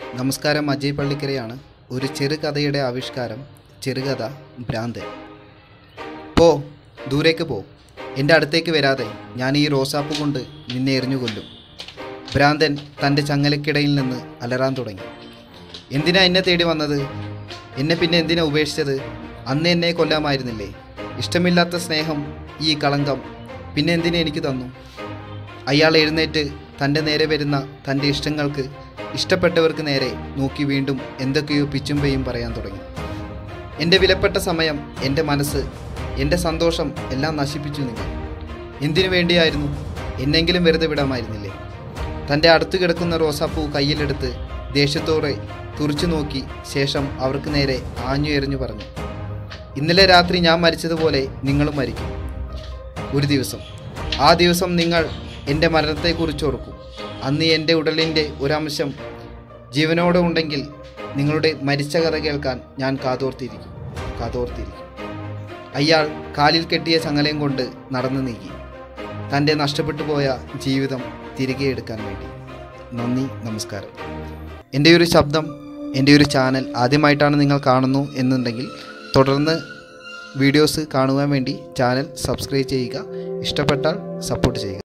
നമസ്കാരം അജയ് പള്ളിക്കരയാണ് ഒരു ചെറുകഥയുടെ ആവിഷ്കാരം ചെറുകഥ ഭ്രാന്തൻ പോ ദൂരേക്ക് പോ എൻ്റെ അടുത്തേക്ക് വരാതെ ഞാൻ ഈ റോസാപ്പ് കൊണ്ട് നിന്നെ എറിഞ്ഞു കൊല്ലും ഭ്രാന്തൻ തൻ്റെ ചങ്ങലക്കിടയിൽ നിന്ന് അലറാൻ തുടങ്ങി എന്തിനാ എന്നെ തേടി വന്നത് എന്നെ പിന്നെ എന്തിനാ ഉപേക്ഷിച്ചത് അന്ന് എന്നെ കൊല്ലാമായിരുന്നില്ലേ ഇഷ്ടമില്ലാത്ത സ്നേഹം ഈ കളങ്കം പിന്നെ എന്തിനെ എനിക്ക് തന്നു അയാൾ എഴുന്നേറ്റ് തൻ്റെ നേരെ വരുന്ന തൻ്റെ ഇഷ്ടങ്ങൾക്ക് ഇഷ്ടപ്പെട്ടവർക്ക് നേരെ നോക്കി വീണ്ടും എന്തൊക്കെയോ പിച്ചുമ്പയും പറയാൻ തുടങ്ങി എൻ്റെ വിലപ്പെട്ട സമയം എൻ്റെ മനസ്സ് എൻ്റെ സന്തോഷം എല്ലാം നശിപ്പിച്ചു നിങ്ങൾ എന്തിനു വേണ്ടിയായിരുന്നു എന്നെങ്കിലും വെറുതെ വിടാമായിരുന്നില്ലേ തൻ്റെ അടുത്ത് കിടക്കുന്ന റോസാപ്പൂ കയ്യിലെടുത്ത് ദേഷ്യത്തോടെ തുറച്ചു നോക്കി ശേഷം അവർക്ക് നേരെ ആഞ്ഞു എറിഞ്ഞു പറഞ്ഞു ഇന്നലെ രാത്രി ഞാൻ മരിച്ചതുപോലെ നിങ്ങളും മരിക്കും ഒരു ദിവസം ആ ദിവസം നിങ്ങൾ എൻ്റെ മരണത്തെക്കുറിച്ച് ഓർക്കും അന്ന് എൻ്റെ ഉടലിൻ്റെ ഒരംശം ജീവനോടെ ഉണ്ടെങ്കിൽ നിങ്ങളുടെ മരിച്ച കഥ കേൾക്കാൻ ഞാൻ കാതോർത്തിരിക്കും കാതോർത്തിരിക്കും അയാൾ കാലിൽ കെട്ടിയ ചങ്ങലയും കൊണ്ട് നടന്നു നീങ്ങി തൻ്റെ നഷ്ടപ്പെട്ടു പോയ ജീവിതം തിരികെ എടുക്കാൻ വേണ്ടി നന്ദി നമസ്കാരം എൻ്റെ ഒരു ശബ്ദം എൻ്റെ ഒരു ചാനൽ ആദ്യമായിട്ടാണ് നിങ്ങൾ കാണുന്നു എന്നുണ്ടെങ്കിൽ തുടർന്ന് വീഡിയോസ് കാണുവാൻ വേണ്ടി ചാനൽ സബ്സ്ക്രൈബ് ചെയ്യുക ഇഷ്ടപ്പെട്ടാൽ സപ്പോർട്ട് ചെയ്യുക